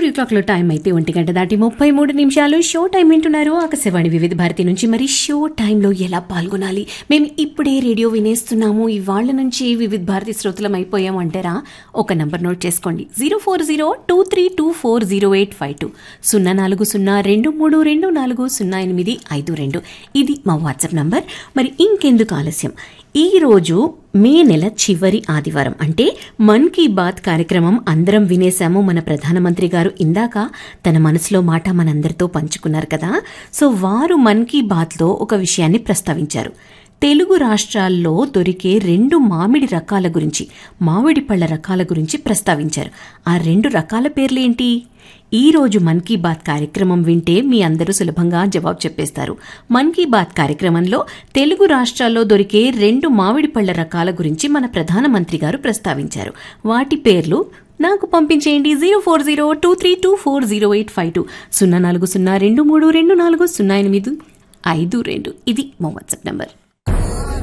studio క్లాక్లో time అయితే ఒంటి గంట దాటి ముప్పై మూడు నిమిషాలు షో టైం వింటున్నారు ఆకాశవాణి వివిధ భారతి నుంచి మరి షో టైంలో ఎలా పాల్గొనాలి మేము ఇప్పుడే రేడియో వినేస్తున్నాము ఇవాళ నుంచి వివిధ భారతి శ్రోతలం అయిపోయాం అంటారా ఒక నంబర్ నోట్ చేసుకోండి zero four zero two three two four zero eight five two సున్నా నాలుగు సున్నా రెండు మూడు రెండు నాలుగు సున్నా ఎనిమిది ఐదు రెండు ఇది మా వాట్సాప్ నంబర్ మరి ఇంకెందుకు ఆలస్యం ఈ రోజు మే నెల చివరి ఆదివారం అంటే మన్ కీ బాత్ కార్యక్రమం అందరం వినేశాము మన ప్రధానమంత్రి గారు ఇందాక తన మనసులో మాట మనందరితో పంచుకున్నారు కదా సో వారు మన్ కీ బాత్లో ఒక విషయాన్ని ప్రస్తావించారు తెలుగు రాష్ట్రాల్లో దొరికే రెండు మామిడి రకాల గురించి మామిడి పళ్ళ రకాల గురించి ప్రస్తావించారు ఆ రెండు రకాల పేర్లేంటి ఈ రోజు మన్ కీ బాత్ కార్యక్రమం వింటే మీ అందరూ సులభంగా జవాబు చెప్పేస్తారు మన్ కీ బాత్ కార్యక్రమంలో తెలుగు రాష్ట్రాల్లో దొరికే రెండు మామిడి పళ్ళ రకాల గురించి మన ప్రధానమంత్రి గారు ప్రస్తావించారు వాటి పేర్లు నాకు పంపించేయండి zero four zero two three two four zero eight five two సున్నా నాలుగు సున్నా రెండు మూడు రెండు నాలుగు సున్నా ఎనిమిది ఐదు రెండు ఇది మా వాట్సాప్ నంబర్